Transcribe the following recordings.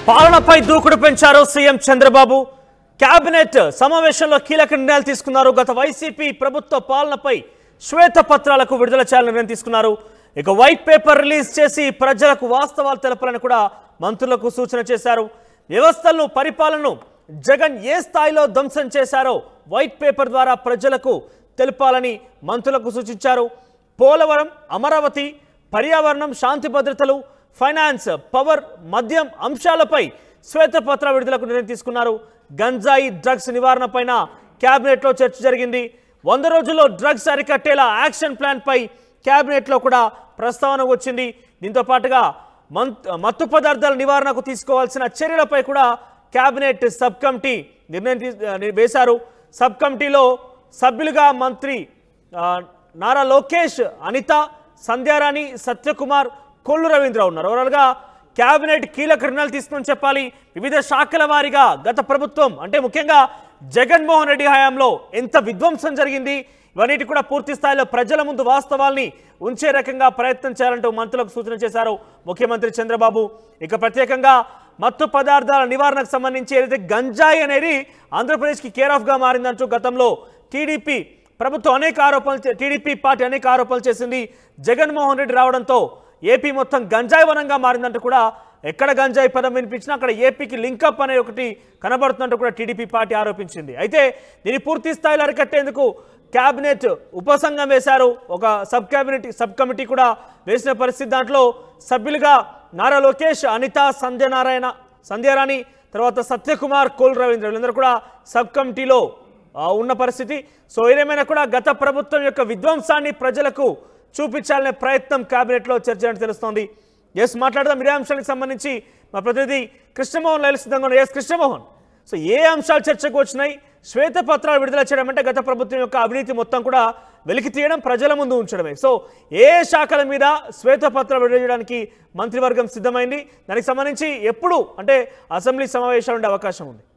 పాలనపై దూకుడు పెంచారు సీఎం చంద్రబాబు కేబినెట్ సమావేశంలో కీలక నిర్ణయాలు తీసుకున్నారు గత వైసీపీ ప్రభుత్వ పాలనపై శ్వేత పత్రాలకు విడుదల చేయాలని నిర్ణయం తీసుకున్నారు ఇక వైట్ పేపర్ రిలీజ్ చేసి ప్రజలకు వాస్తవాలు తెలపాలని కూడా మంత్రులకు సూచన చేశారు వ్యవస్థలను పరిపాలనను జగన్ ఏ స్థాయిలో ధ్వంసం చేశారో వైట్ పేపర్ ద్వారా ప్రజలకు తెలపాలని మంత్రులకు సూచించారు పోలవరం అమరావతి పర్యావరణం శాంతి భద్రతలు ఫైనాన్స్ పవర్ మద్యం అంశాలపై శ్వేతపత్ర విడుదలకు నిర్ణయం తీసుకున్నారు గంజాయి డ్రగ్స్ నివారణపైన కేబినెట్లో చర్చ జరిగింది వంద రోజుల్లో డ్రగ్స్ అరికట్టేలా యాక్షన్ ప్లాన్ పై కేబినెట్లో కూడా ప్రస్తావన వచ్చింది దీంతో పాటుగా మంత్ మత్తు పదార్థాల నివారణకు తీసుకోవాల్సిన చర్యలపై కూడా కేబినెట్ సబ్ కమిటీ నిర్ణయం తీ- వేశారు సబ్ కమిటీలో సభ్యులుగా మంత్రి ఆ, నారా లోకేష్ అనిత సంధ్యారాణి సత్యకుమార్ కొల్లు రవీంద్ర ఉన్నారు ఓవరాల్గా కేబినెట్ కీలక నిర్ణయాలు తీసుకుని చెప్పాలి వివిధ శాఖల వారీగా గత ప్రభుత్వం అంటే ముఖ్యంగా జగన్మోహన్ రెడ్డి హయాంలో ఎంత విధ్వంసం జరిగింది ఇవన్నిటి కూడా పూర్తి స్థాయిలో ప్రజల ముందు వాస్తవాల్ని ఉంచే రకంగా ప్రయత్నం చేయాలంటూ మంత్రులకు సూచన చేశారు ముఖ్యమంత్రి చంద్రబాబు ఇక ప్రత్యేకంగా మత్తు పదార్థాల నివారణకు సంబంధించి ఏదైతే గంజాయి అనేది ఆంధ్రప్రదేశ్కి కేర్ ఆఫ్గా మారిందంటూ గతంలో టీడీపీ ప్రభుత్వం అనేక ఆరోపణలు చే- టీడీపీ పార్టీ అనేక ఆరోపణలు చేసింది జగన్మోహన్ రెడ్డి రావడంతో ఏపీ మొత్తం గంజాయి వనంగా మారిందంటూ కూడా ఎక్కడ గంజాయి పదం వినిపించినా అక్కడ ఏపీకి లింకప్ అనే ఒకటి కనబడుతున్నట్టు కూడా టీడీపీ పార్టీ ఆరోపించింది అయితే దీన్ని పూర్తి స్థాయిలో అరికట్టేందుకు కేబినెట్ ఉపసంఘం వేశారు ఒక సబ్ కేబినెట్ సబ్ కమిటీ కూడా వేసిన పరిస్థితి దాంట్లో సభ్యులుగా నారా లోకేష్ అనిత సంధ్యనారాయణ సంధ్యారాణి తర్వాత సత్యకుమార్ కోల్ రవీంద్ర వీళ్ళందరూ కూడా సబ్ కమిటీలో ఆ, ఉన్న పరిస్థితి సో ఏదేమైనా కూడా గత ప్రభుత్వం యొక్క విధ్వంసాన్ని ప్రజలకు చూపించాలనే ప్రయత్నం కేబినెట్లో చర్చ అని తెలుస్తోంది ఎస్ మాట్లాడదాం ఇదే అంశానికి సంబంధించి మా ప్రతినిధి కృష్ణమోహన్ లైవ్ సిద్ధంగా ఉన్నారు ఎస్ కృష్ణమోహన్ సో ఏ అంశాలు చర్చకు వచ్చినాయి శ్వేతపత్రాలు విడుదల చేయడం అంటే గత ప్రభుత్వం యొక్క అవినీతి మొత్తం కూడా వెలికి తీయడం ప్రజల ముందు ఉంచడమే సో ఏ శాఖల మీద శ్వేతపత్రాలు విడుదల చేయడానికి మంత్రివర్గం సిద్ధమైంది దానికి సంబంధించి ఎప్పుడు అంటే అసెంబ్లీ సమావేశాలు ఉండే అవకాశం ఉంది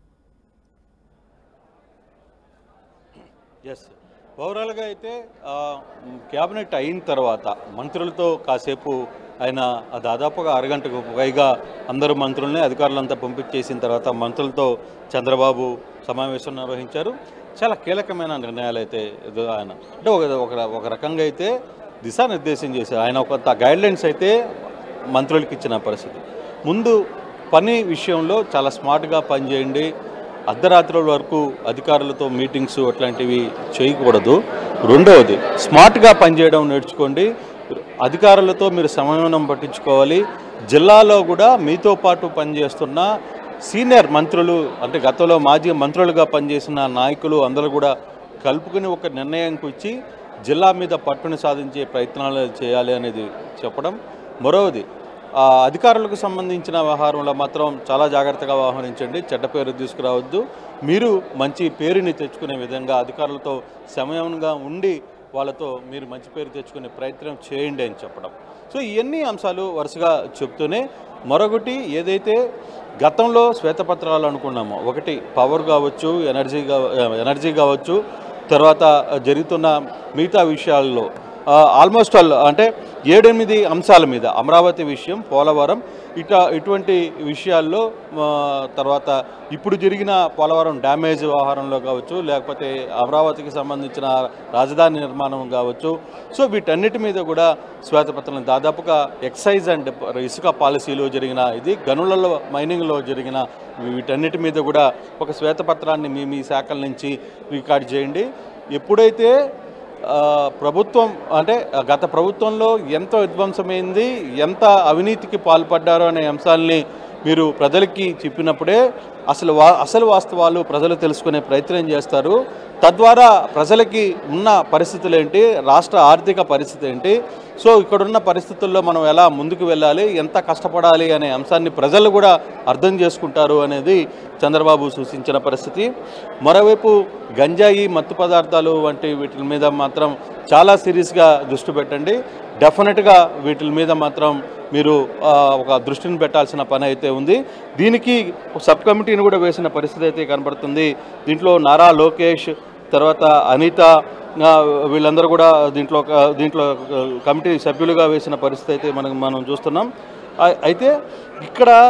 ఎస్ ఓవరాల్గా అయితే ఆ, మ్, క్యాబినెట్ అయిన తర్వాత మంత్రులతో కాసేపు ఆయన ఆ దాదాపుగా అరగంటకు పైగా అందరు మంత్రుల్ని అధికారులంతా పంపించేసిన తర్వాత మంత్రులతో చంద్రబాబు సమావేశం నిర్వహించారు చాలా కీలకమైన నిర్ణయాలు అయితే ఇది ఆయన అంటే ఒక ఒక ఒక రకంగా అయితే దిశానిర్దేశం చేశారు ఆయన కొంత గైడ్లైన్స్ అయితే మంత్రులకి ఇచ్చిన పరిస్థితి ముందు పని విషయంలో చాలా స్మార్ట్గా పనిచేయండి అర్ధరాత్రుల వరకు అధికారులతో మీటింగ్స్ అట్లాంటివి చేయకూడదు రెండవది స్మార్ట్గా పనిచేయడం నేర్చుకోండి అధికారులతో మీరు సమన్వయం పట్టించుకోవాలి జిల్లాలో కూడా మీతో పాటు పనిచేస్తున్న సీనియర్ మంత్రులు అంటే గతంలో మాజీ మంత్రులుగా పనిచేసిన నాయకులు అందరూ కూడా కలుపుకుని ఒక నిర్ణయంకి వచ్చి జిల్లా మీద పట్టును సాధించే ప్రయత్నాలు చేయాలి అనేది చెప్పడం మరవది ఆ అధికారులకు సంబంధించిన వ్యవహారంలో మాత్రం చాలా జాగ్రత్తగా వ్యవహరించండి చెడ్డ పేరు తీసుకురావద్దు మీరు మంచి పేరుని తెచ్చుకునే విధంగా అధికారులతో సమయంగా ఉండి వాళ్ళతో మీరు మంచి పేరు తెచ్చుకునే ప్రయత్నం చేయండి అని చెప్పడం సో ఇవన్నీ అంశాలు వరుసగా చెప్తూనే మరొకటి ఏదైతే గతంలో శ్వేతపత్రాలు అనుకున్నామో ఒకటి పవర్ కావచ్చు ఎనర్జీ కావ- ఎనర్జీ కావచ్చు తర్వాత జరుగుతున్న మిగతా విషయాల్లో ఆల్మోస్ట్ ఆల్ అంటే ఏడెనిమిది అంశాల మీద అమరావతి విషయం పోలవరం ఇట ఇటువంటి విషయాల్లో ఆ, తర్వాత ఇప్పుడు జరిగిన పోలవరం డ్యామేజ్ వ్యవహారంలో కావచ్చు లేకపోతే అమరావతికి సంబంధించిన రాజధాని నిర్మాణం కావచ్చు సో వీటన్నిటి మీద కూడా శ్వేతపత్రం దాదాపుగా ఎక్సైజ్ అండ్ ఇసుక పాలసీలో జరిగిన ఇది గనులలో మైనింగ్లో జరిగిన వీటన్నిటి మీద కూడా ఒక శ్వేతపత్రాన్ని మీ మీ శాఖల నుంచి రికార్డ్ చేయండి ఎప్పుడైతే ఆ, ప్రభుత్వం అంటే ఆ, గత ప్రభుత్వంలో ఎంత విధ్వంసమైంది ఎంత అవినీతికి పాల్పడ్డారో అనే అంశాలని మీరు ప్రజలకి చెప్పినప్పుడే అసలు వా అసలు వాస్తవాలు ప్రజలు తెలుసుకునే ప్రయత్నం చేస్తారు తద్వారా ప్రజలకి ఉన్న పరిస్థితులు ఏంటి రాష్ట్ర ఆర్థిక పరిస్థితి ఏంటి సో ఇక్కడున్న పరిస్థితుల్లో మనం ఎలా ముందుకు వెళ్ళాలి ఎంత కష్టపడాలి అనే అంశాన్ని ప్రజలు కూడా అర్థం చేసుకుంటారు అనేది చంద్రబాబు సూచించిన పరిస్థితి మరోవైపు గంజాయి మత్తు పదార్థాలు వంటి వీటి మీద మాత్రం చాలా సీరియస్గా దృష్టి పెట్టండి డెఫినెట్గా వీటి మీద మాత్రం మీరు ఆ, ఒక దృష్టిని పెట్టాల్సిన పని అయితే ఉంది దీనికి ఒక సబ్ కమిటీని కూడా వేసిన పరిస్థితి అయితే కనబడుతుంది దీంట్లో నారా లోకేష్ తర్వాత అనిత ఆ, వీళ్ళందరూ కూడా దీంట్లో ఒక- దీంట్లో ఒక కమిటీ సభ్యులుగా వేసిన పరిస్థితి అయితే మనం మనం చూస్తున్నాం ఆ- అయితే ఇక్కడ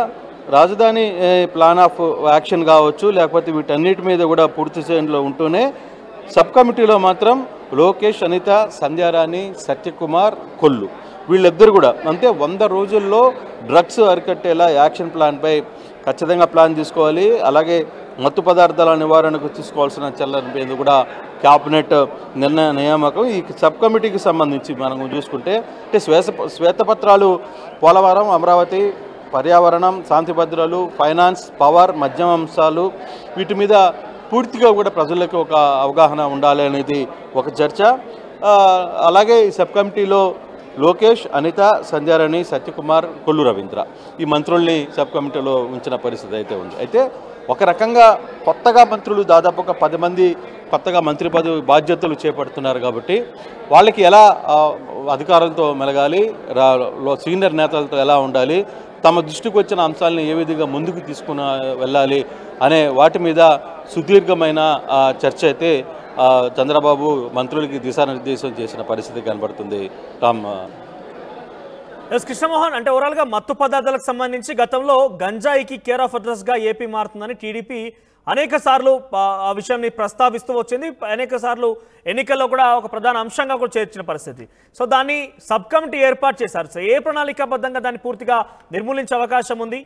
రాజధాని ఏ, ప్లాన్ ఆఫ్ యాక్షన్ కావచ్చు లేకపోతే వీటన్నిటి మీద కూడా పూర్తి స్థాయిలో ఉంటూనే సబ్ కమిటీలో మాత్రం లోకేష్ అనిత సంధ్యారాణి సత్యకుమార్ కొల్లు వీళ్ళిద్దరు కూడా అంటే వంద రోజుల్లో డ్రగ్స్ అరికట్టేలా యాక్షన్ ప్లాన్పై ఖచ్చితంగా ప్లాన్ తీసుకోవాలి అలాగే మత్తు పదార్థాల నివారణకు తీసుకోవాల్సిన చర్యల మీద కూడా క్యాబినెట్ నిర్ణయ నియామకం ఈ సబ్ కమిటీకి సంబంధించి మనం చూసుకుంటే అంటే శ్వేత శ్వేతపత్రాలు పోలవరం అమరావతి పర్యావరణం శాంతి భద్రతలు ఫైనాన్స్ పవర్ మద్యం అంశాలు వీటి మీద పూర్తిగా కూడా ప్రజలకు ఒక అవగాహన ఉండాలి అనేది ఒక చర్చ ఆ, అలాగే ఈ సబ్ కమిటీలో లోకేష్ అనిత సంధ్యారాణి సత్యకుమార్ కొల్లు రవీంద్ర ఈ మంత్రుల్ని సబ్ కమిటీలో ఉంచిన పరిస్థితి అయితే ఉంది అయితే ఒక రకంగా కొత్తగా మంత్రులు దాదాపు ఒక పది మంది కొత్తగా మంత్రి పదవి బాధ్యతలు చేపడుతున్నారు కాబట్టి వాళ్ళకి ఎలా ఆ, అధికారంతో మెలగాలి రా- లో- సీనియర్ నేతలతో ఎలా ఉండాలి తమ దృష్టికి వచ్చిన అంశాలను ఏ విధంగా ముందుకు తీసుకుని వెళ్ళాలి అనే వాటి మీద సుదీర్ఘమైన ఆ, చర్చ అయితే ఆ, చంద్రబాబు మంత్రులకి దిశానిర్దేశం చేసిన పరిస్థితి కనబడుతుంది రామ్ ఎస్ కృష్ణమోహన్ అంటే ఓవరాల్గా మత్తు పదార్థాలకు సంబంధించి గతంలో గంజాయికి కేర్ ఆఫ్ అడ్రస్గా ఏపీ మారుతుందని టీడీపీ అనేక సార్లు ఆ ఆ విషయాన్ని ప్రస్తావిస్తూ వచ్చింది అనేక సార్లు ఎన్నికల్లో కూడా ఒక ప్రధాన అంశంగా కూడా చేర్చిన పరిస్థితి సో దాన్ని సబ్ కమిటీ ఏర్పాటు చేశారు సో ఏ ప్రణాళికాబద్ధంగా దాన్ని పూర్తిగా నిర్మూలించే అవకాశం ఉంది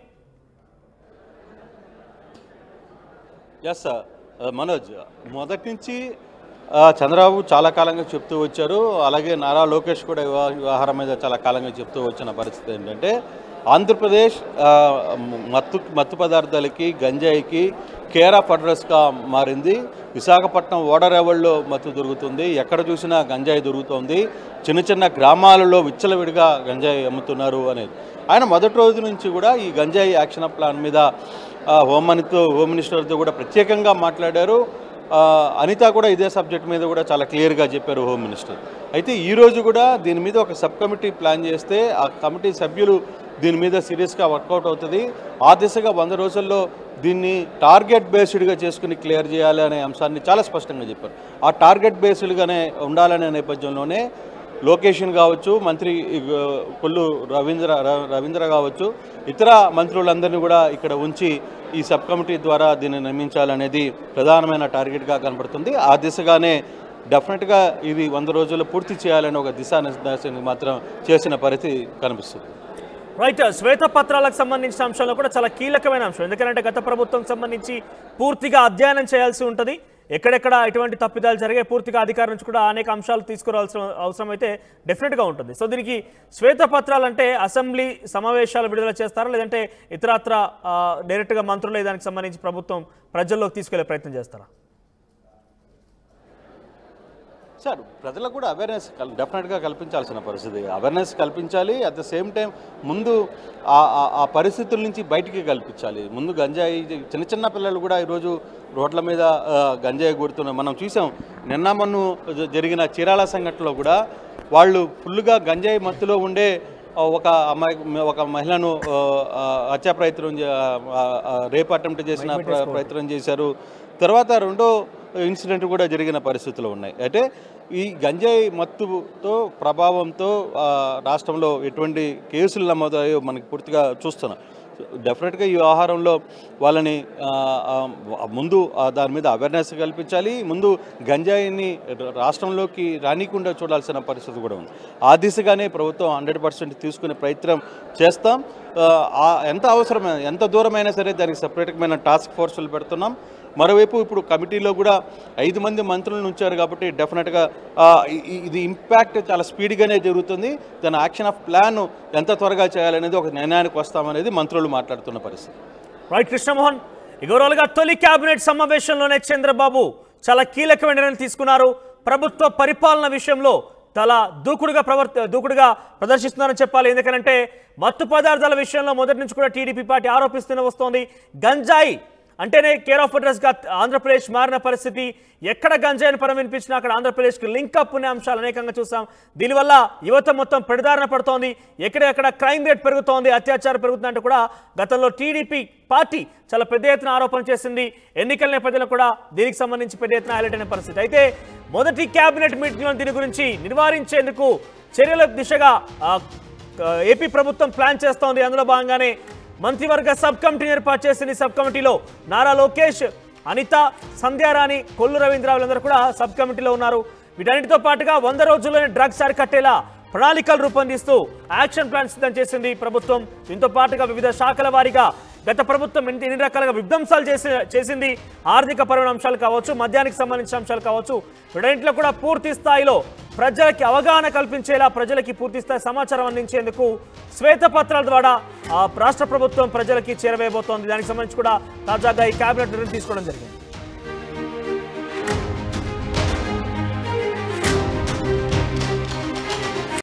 ఎస్ మనోజ్ మొదటి నుంచి ఆ, చంద్రబాబు చాలా కాలంగా చెప్తూ వచ్చారు అలాగే నారా లోకేష్ కూడా వివా- వ్యవహారం మీద చాలా కాలంగా చెప్తూ వచ్చిన పరిస్థితి ఏంటంటే ఆంధ్రప్రదేశ్ ఆ, మత్తు మత్తు పదార్థాలకి గంజాయికి కేర్ ఆఫ్ అడ్రస్గా మారింది విశాఖపట్నం ఓడరేవల్లో మత్తు దొరుకుతుంది ఎక్కడ చూసినా గంజాయి దొరుకుతోంది చిన్న చిన్న గ్రామాలలో విచ్చలవిడిగా గంజాయి అమ్ముతున్నారు అనేది ఆయన మొదటి రోజు నుంచి కూడా ఈ గంజాయి యాక్షన్ ప్లాన్ మీద ఆ, హోం మనితో హోమ్ మినిస్టర్తో కూడా ప్రత్యేకంగా మాట్లాడారు ఆ, అనిత కూడా ఇదే సబ్జెక్ట్ మీద కూడా చాలా క్లియర్గా చెప్పారు హోమ్ మినిస్టర్ అయితే ఈ రోజు కూడా దీని మీద ఒక సబ్ కమిటీ ప్లాన్ చేస్తే ఆ కమిటీ సభ్యులు దీని మీద సీరియస్గా వర్కౌట్ అవుతుంది ఆ దిశగా వంద రోజుల్లో దీన్ని టార్గెట్ బేస్డ్గా చేసుకుని క్లియర్ చేయాలి అనే అంశాన్ని చాలా స్పష్టంగా చెప్పారు ఆ టార్గెట్ బేస్డ్గానే ఉండాలనే నేపథ్యంలోనే లొకేషన్ కావచ్చు మంత్రి ఇగ, కొల్లు రవీంద్ర ర- రవీంద్ర కావచ్చు ఇతర మంత్రులందరినీ కూడా ఇక్కడ ఉంచి ఈ సబ్ కమిటీ ద్వారా దీన్ని నిర్మించాలనేది ప్రధానమైన టార్గెట్గా కనబడుతుంది ఆ దిశగానే డెఫినెట్గా ఇది వంద రోజుల్లో పూర్తి చేయాలని ఒక దిశానిర్దేశాన్ని మాత్రం చేసిన పరిస్థితి కనిపిస్తుంది రైట్ శ్వేతపత్రాలకు సంబంధించిన అంశంలో కూడా చాలా కీలకమైన అంశం ఎందుకంటే గత ప్రభుత్వం సంబంధించి పూర్తిగా అధ్యయనం చేయాల్సి ఉంటుంది ఎక్కడెక్కడ ఎటువంటి తప్పిదాలు జరిగే పూర్తిగా అధికారం నుంచి కూడా అనేక అంశాలు తీసుకురావాల్సిన అవసరం అయితే డెఫినెట్గా ఉంటుంది సో దీనికి శ్వేతపత్రాలు అంటే అసెంబ్లీ సమావేశాలు విడుదల చేస్తారా లేదంటే ఇతరత్ర ఆ, డైరెక్ట్గా మంత్రులే దానికి సంబంధించి ప్రభుత్వం ప్రజల్లోకి తీసుకెళ్లే ప్రయత్నం చేస్తారా సార్ ప్రజలకు కూడా అవేర్నెస్ డెఫినెట్గా కల్పించాల్సిన పరిస్థితి అవేర్నెస్ కల్పించాలి అట్ ద సేమ్ టైం ముందు ఆ- ఆ- ఆ పరిస్థితుల నుంచి బయటికి కల్పించాలి ముందు గంజాయి చిన్న చిన్న పిల్లలు కూడా ఈరోజు రోడ్ల మీద ఆ, గంజాయి కొడుతున్నారు మనం చూసాం నిన్న మొన్న జ- జరిగిన చీరాల సంఘటనలో కూడా వాళ్ళు ఫుల్గా గంజాయి మత్తులో ఉండే ఆ, ఒక అమ్మాయి ఒక మహిళను ఆ, ఆ, హత్యా ప్రయత్నం చే- ఆ, ఆ, రేప్ అటెంప్ట్ చేసిన ప్ర- ప్రయత్నం చేశారు తర్వాత రెండో ఇన్సిడెంట్ కూడా జరిగిన పరిస్థితులు ఉన్నాయి అంటే ఈ గంజాయి మత్తుతో ప్రభావంతో ఆ, రాష్ట్రంలో ఎటువంటి కేసులు నమోదయ్యో మనకి పూర్తిగా చూస్తున్నాం డెఫినెట్గా ఈ వ్యవహారంలో వాళ్ళని ఆ, ఆ, ముందు ఆ, దాని మీద అవేర్నెస్ కల్పించాలి ముందు గంజాయిని రాష్ట్రంలోకి రానికుండా చూడాల్సిన పరిస్థితి కూడా ఉంది ఆ దిశగానే ప్రభుత్వం హండ్రెడ్ పర్సెంట్ తీసుకునే ప్రయత్నం చేస్తాం ఆ, ఆ ఎంత అవసరమైన ఎంత దూరమైనా సరే దానికి సపరేట్మైన టాస్క్ ఫోర్సులు పెడుతున్నాం మరోవైపు ఇప్పుడు కమిటీలో కూడా ఐదు మంది మంత్రులను ఉంచారు కాబట్టి డెఫినెట్గా ఆ, ఇ- ఇ- ఇది ఇంపాక్ట్ చాలా స్పీడ్గానే జరుగుతుంది దాని యాక్షన్ ఆఫ్ ప్లాన్ ఎంత త్వరగా చేయాలనేది ఒక నిర్ణయానికి వస్తామనేది మంత్రులు మాట్లాడుతున్న పరిస్థితి రైట్ కృష్ణమోహన్ ఇగోరాలుగా తొలి కేబినెట్ సమావేశంలోనే చంద్రబాబు చాలా కీలకమైన నిర్ణయం తీసుకున్నారు ప్రభుత్వ పరిపాలన విషయంలో చాలా దూకుడుగా ప్రవర్త దూకుడుగా ప్రదర్శిస్తున్నారని చెప్పాలి ఎందుకంటే మత్తు పదార్థాల విషయంలో మొదటి నుంచి కూడా టీడీపీ పార్టీ ఆరోపిస్తూనే వస్తోంది గంజాయి అంటేనే కేర్ ఆఫ్ అడ్రస్గా ఆంధ్రప్రదేశ్ మారిన పరిస్థితి ఎక్కడ గంజాయిని పరం వినిపించినా అక్కడ ఆంధ్రప్రదేశ్కి లింక్ అప్ అనే అంశాలు అనేకంగా చూసాం దీనివల్ల యువత మొత్తం పెడదారిన పడుతోంది ఎక్కడెక్కడ క్రైమ్ రేట్ పెరుగుతోంది అత్యాచారం పెరుగుతుందంటే కూడా గతంలో టీడీపీ పార్టీ చాలా పెద్ద ఎత్తున ఆరోపణ చేసింది ఎన్నికల నేపథ్యంలో కూడా దీనికి సంబంధించి పెద్ద ఎత్తున హైలైట్ అయిన పరిస్థితి అయితే మొదటి కేబినెట్ మీటింగ్లో దీని గురించి నివారించేందుకు చర్యల దిశగా ఆ, ఏపీ ప్రభుత్వం ప్లాన్ చేస్తోంది అందులో భాగంగానే మంత్రివర్గ సబ్ కమిటీని ఏర్పాటు చేసింది సబ్ కమిటీలో నారా లోకేష్ అనిత సంధ్యారాణి కొల్లు రవీంద్ర వీళ్ళందరూ కూడా సబ్ కమిటీలో ఉన్నారు వీటన్నిటితో పాటుగా వంద రోజుల్లోనే డ్రగ్స్ అరికట్టేలా ప్రణాళికలు రూపొందిస్తూ యాక్షన్ ప్లాన్ సిద్ధం చేసింది ప్రభుత్వం దీంతో పాటుగా వివిధ శాఖల వారీగా గత ప్రభుత్వం ఎన్ని ఎన్ని రకాలుగా విధ్వంసాలు చేసి చేసింది ఆర్థిక పరమైన అంశాలు కావచ్చు మద్యానికి సంబంధించిన అంశాలు కావచ్చు వీటన్నింటిలో కూడా పూర్తి స్థాయిలో ప్రజలకి అవగాహన కల్పించేలా ప్రజలకి పూర్తి స్థాయి సమాచారం అందించేందుకు శ్వేతపత్రాల ద్వారా ఆ రాష్ట్ర ప్రభుత్వం ప్రజలకి చేరవేయబోతోంది దానికి సంబంధించి కూడా తాజాగా ఈ కేబినెట్ నిర్ణయం తీసుకోవడం జరిగింది